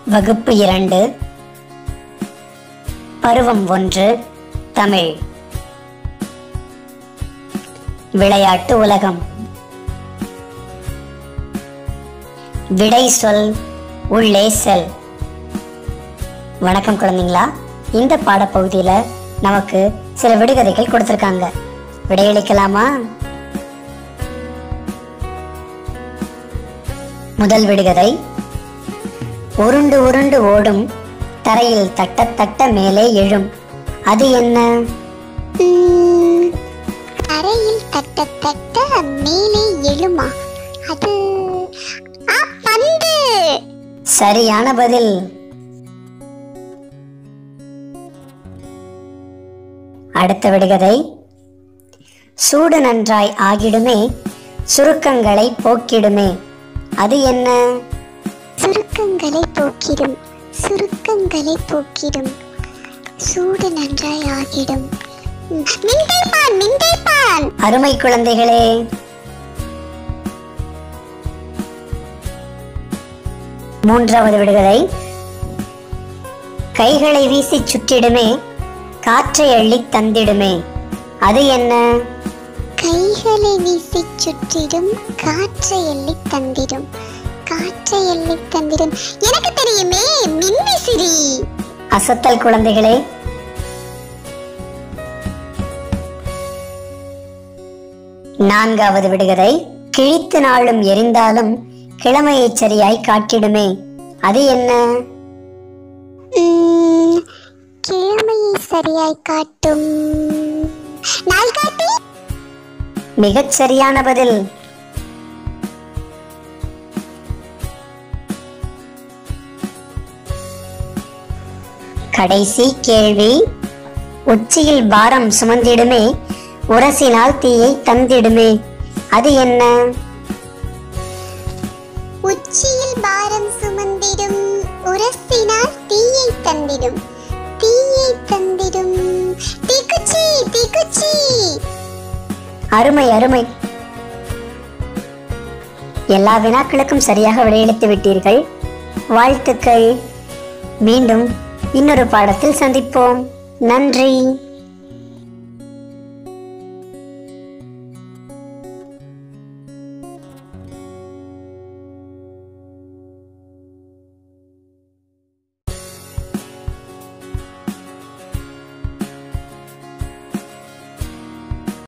வகுப்பு இரண்டு பருவம் ஒன்று தமிழ் விளையாட்டு உலகம் விடை சொல் உள்ளே செல் வணக்கம் குழந்தைங்களா இந்த பாடப்பகுதியில நமக்கு சில விடுகதைகள் கொடுத்திருக்காங்க விடையளிக்கலாமா முதல் விடுகதை உருண்டு உருண்டு ஓடும் தரையில் தட்ட தட்ட மேலே எழும் அது என்ன ம், தரையில் தட்ட தட்ட மேலே எழுமா அது ஆ, பந்து சரியான பதில் அடுத்த விடுகதை சூடு நன்றாய் ஆகிடுமே சுருக்கங்களை போக்கிடுமே அது என்ன சுருக்கங்களை போக்கிடும் சுருக்கங்களை போக்கிடும் சூடு நன்றாய் ஆகிடும் ம், மின்தைப்பான் மின்தைப்பான் அருமை குழந்தைகளே மூன்றாவது விடுகதை கைகளை வீசி சுற்றிடுமே காற்றை அள்ளி தந்திடுமே அது என்ன கைகளை வீசி சுற்றிடும் காற்றை எள்ளி தந்திடும் காற்றை எள்ளி தந்திடும் எனக்கு தெரியுமே மின்விசிறி அசத்தல் குழந்தைகளே நான்காவது விடுகதை கிழித்து நாளும் எரிந்தாலும் கிழமையை சரியாய் காட்டிடுமே அது என்ன ம், கிழமையை சரியாய் காட்டும் நாள்காட்டி மிகச் சரியான பதில் கடைசி கேள்வி உச்சியில் பாரம் சுமந்திடுமே உரசினால் தீயை தந்திடுமே அது என்ன உச்சியில் பாரம் சுமந்திடும் உரசினால் தீயை தந்திடும் தீயை தந்திடும் தீக்குச்சி தீக்குச்சி அருமை அருமை எல்லா வினாக்களுக்கும் சரியாக விடையளித்து விட்டீர்கள் வாழ்த்துக்கள் மீண்டும் இன்னொரு பாடத்தில் சந்திப்போம் நன்றி